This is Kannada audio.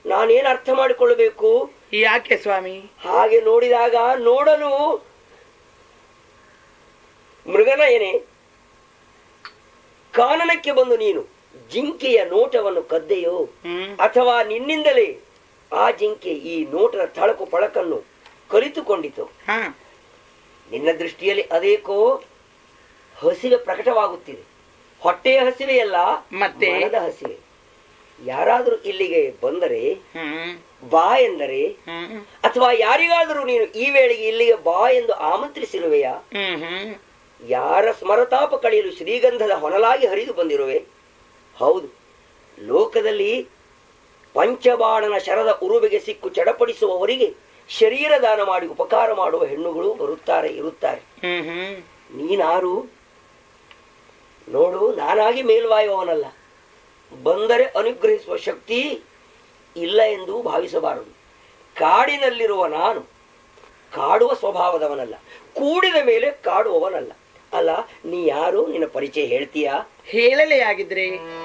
ನಾನೇನು ಅರ್ಥ ಮಾಡಿಕೊಳ್ಳಬೇಕು ಯಾಕೆ ಸ್ವಾಮಿ ಹಾಗೆ ನೋಡಿದಾಗ ನೋಡಲು ಮೃಗನಯನೆ ಕಾನನಕ್ಕೆ ಬಂದು ನೀನು ಜಿಂಕೆಯ ನೋಟವನ್ನು ಕದ್ದೆಯೋ ಹ್ಮ್ ಅಥವಾ ನಿನ್ನಿಂದಲೇ ಆ ಜಿಂಕೆ ಈ ನೋಟದ ತಳಕು ಪಳಕನ್ನು ಕಲಿತುಕೊಂಡಿತು ಹಾ ನಿನ್ನ ದೃಷ್ಟಿಯಲ್ಲಿ ಅದೇಕೋ ಹಸಿವೆ ಪ್ರಕಟವಾಗುತ್ತಿದೆ ಹೊಟ್ಟೆಯ ಹಸಿವೆಯಲ್ಲ ಮತ್ತೆ? ಮನದ ಹಸಿವೆ ಯಾರಾದರೂ ಇಲ್ಲಿಗೆ ಬಂದರೆ ಹ್ಮ್ ಬಾ ಎಂದರೆ ಹ್ಮ್ ಅಥವಾ ಯಾರಿಗಾದರೂ ನೀನು ಈ ವೇಳೆಗೆ ಇಲ್ಲಿಗೆ ಬಾ ಎಂದು ಆಮಂತ್ರಿಸಿರುವೆಯಾ ಹ್ಮ್ ಹ್ಮ್ ಯಾರ ಸ್ಮರತಾಪ ಕಳೆಯಲು ಶ್ರೀಗಂಧದ ಹೊನಲಾಗಿ ಹರಿದು ಬಂದಿರುವೆ ಹೌದು ಲೋಕದಲ್ಲಿ ಪಂಚಬಾಣನ ಶರದ ಉರುವಿಗೆ ಸಿಕ್ಕು ಚಡಪಡಿಸುವವರಿಗೆ ಶರೀರ ದಾನ ಮಾಡಿ ಉಪಕಾರ ಮಾಡುವ ಹೆಣ್ಣುಗಳು ಬರುತ್ತಾರೆ ಇರುತ್ತಾರೆ ಹ್ಮ್ ಹ್ಮ್ ನೀನಾರು ನೋಡು ನಾನಾಗಿ ಮೇಲ್ವಾಯುವವನಲ್ಲ ಬಂದರೆ ಅನುಗ್ರಹಿಸುವ ಶಕ್ತಿ ಇಲ್ಲ ಎಂದು ಭಾವಿಸಬಾರದು ಕಾಡಿನಲ್ಲಿರುವ ನಾನು ಕಾಡುವ ಸ್ವಭಾವದವನಲ್ಲ ಕೂಡಿದ ಮೇಲೆ ಕಾಡುವವನಲ್ಲ ಅಲ್ಲ ನೀ ಯಾರು ನಿನ್ನ ಪರಿಚಯ ಹೇಳ್ತೀಯಾ ಹೇಳಲೇ ಆಗಿದ್ರೆ